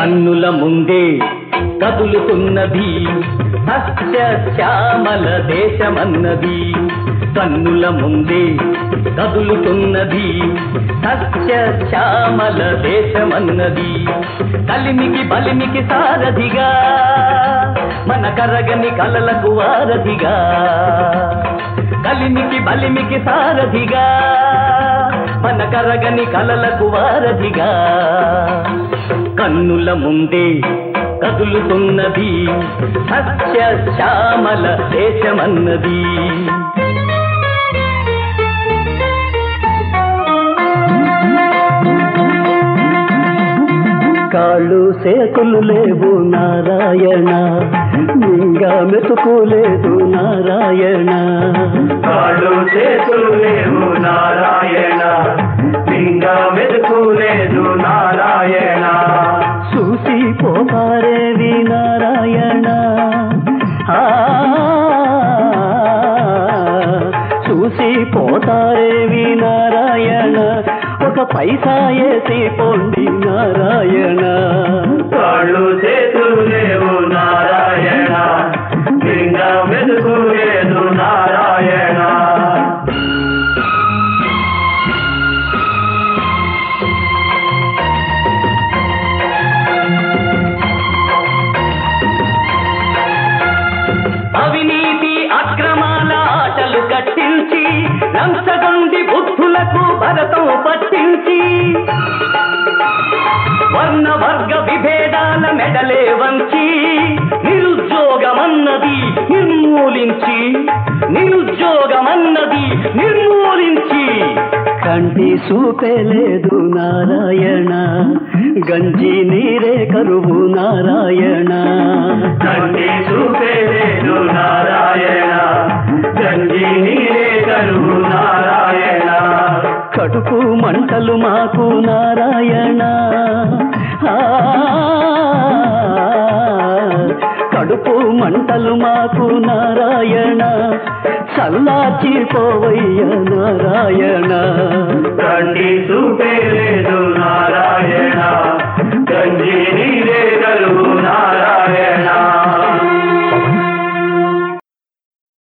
కన్నుల ముందే కదులుతున్నది సస్య శ్యామల దేశమన్నది కన్నుల ముందే కదులుతున్నది సస్య శ్యామల దేశమన్నది కలిమికి బలిమికి సారథిగా మన కరగని కలలకు వారధిగా కలిమికి బలిమికి సారథిగా మన కరగని కలలకు వారధిగా కన్నుల ముందే కదులుతున్నది సత్య శ్యామల దేశమన్నది కాళ్ళు సేతులు లేవు నారాయణ మింగా మెతుకు లేదు నారాయణ కాళ్ళు చేతులు లేవు నారాయణ లింగా మెతుకు లేదు నారాయణ చూసి పోపారేవి నారాయణ ఆ, చూసి పోతారేవి నారాయణ ఒక పైసా వేసి పోండి నారాయణ కాళ్ళు చేతులు లేవు నారాయణ లింగా మెతుకు లేదు నారాయణ అవినీతి అక్రమాల ఆటలు కట్టించి లంచగొండి బుద్ధులకు భరతం పట్టించి వర్ణ వర్గ విభేదాల మెడలే వంచి నిరుద్యోగమన్నది నిర్మూలించి నిరుద్యోగమన్నది నిర్మూలించి కంటి చూపే లేదు నారాయణ గంజి నీరే కరువు నారాయణ తండ్రి చూపే లేదు నారాయణ తండ్రి నీరే కరువు నారాయణ కడుపు మంటలు మాకు నారాయణ ఆ, కడుపు మంటలు మాకు నారాయణ చల్లార్చిపోవయ్య నారాయణ తండ్రి చూపే లేదు నారాయణ తండ్రి నీరే కరువు నారాయణ